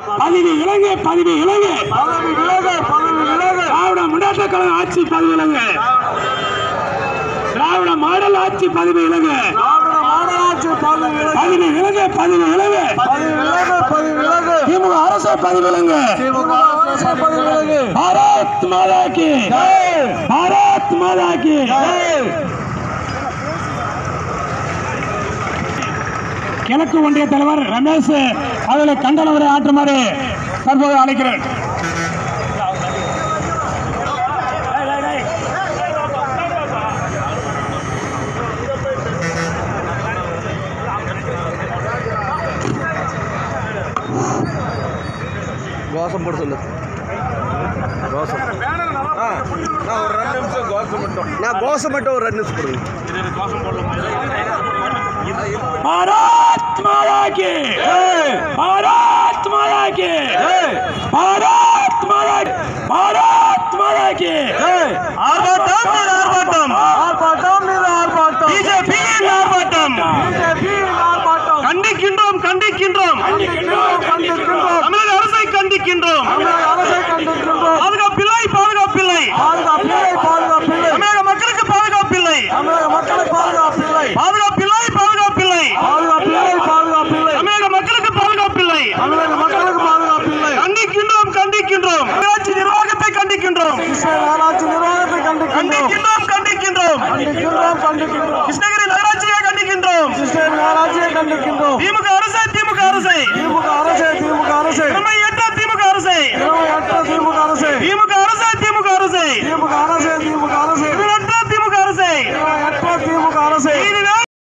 பதவி இலங்கை பதவி இலங்கை பதவி விலகு பதவி விலகு திராவிட முன்னேற்ற கழக ஆட்சி பதவி இலங்கை திராவிட மாடல் ஆட்சி பதவி இலங்கை திராவிட மாநகராட்சி பதவி விலகு பதவி இலங்கை பதவி இலங்கை பதவி விலகு பதவி விலகு திமுக அரசு பதவி இலங்கை திமுக அரசு பதவி விலகு பாரத் மாதா கி பாரத் மாதா கி கிழக்கு ஒன்றிய தலைவர் ரமேஷ் அவர்களை கண்டன உரை ஆற்றுமாறு தற்போது அழைக்கிறேன் கோசம் போட சொல்லு கோசம் ஆ நான் ஒரு ரெண்டு நிமிஷம் கோசம் மட்டும் நான் கோசம் மட்டும் ஒரு ரெண்டு நிமிஷம் போடுங்க பாரத் மாதா கி பாரத் மாதா கி பாரத் மாதா பாரத் மாதா கி ஆர்ப்பாட்டம் மீது ஆர்ப்பாட்டம் ஆர்ப்பாட்டம் மீது ஆர்ப்பாட்டம் பிஜேபி ஆர்ப்பாட்டம் பிஜேபி ஆர்ப்பாட்டம் கண்டிக்கின்றோம் கண்டிக்கின்றோம் கண்டிக்கின்றோம் கண்டிக்கின்றோம் தமிழக அரசை கண்டிக்கின்றோம் தமிழக அரசை கண்டிக்கின்றோம் பாதுகாப்பில்லை பாதுகாப்பில்லை பாதுகாப்பில்லை பாதுகாப்பில்லை தமிழக மக்களுக்கு பாதுகாப்பில்லை தமிழக மக்களுக்கு பாதுகாப்பில்லை பாதுகாப்பில்லை பாதுகாப்பில்லை பாதுகாப்பில்லை பாதுகாப்பில்லை தமிழக மக்களுக்கு பாதுகாப்பில்லை தமிழக மக்களுக்கு பாதுகாப்பில்லை கண்டிக்கின்றோம் கண்டிக்கின்றோம் நகராட்சி நிர்வாகத்தை கண்டிக்கின்றோம் கிருஷ்ணகிரி நகராட்சி நிர்வாகத்தை கண்டிக்கின்றோம் கண்டிக்கின்றோம் கண்டிக்கின்றோம் கண்டிக்கின்றோம் கண்டிக்கின்றோம் கிருஷ்ணகிரி நகராட்சியை கண்டிக்கின்றோம் கிருஷ்ணகிரி நகராட்சியை கண்டிக்கின்றோம் திமுக அரசை திமுக அரசை திமுக அரசே திமுக அரசே திறமையற்ற திமுக அரசை திறமையற்ற திமுக அரசே திமுக அரசை திமுக அரசை திமுக அரசே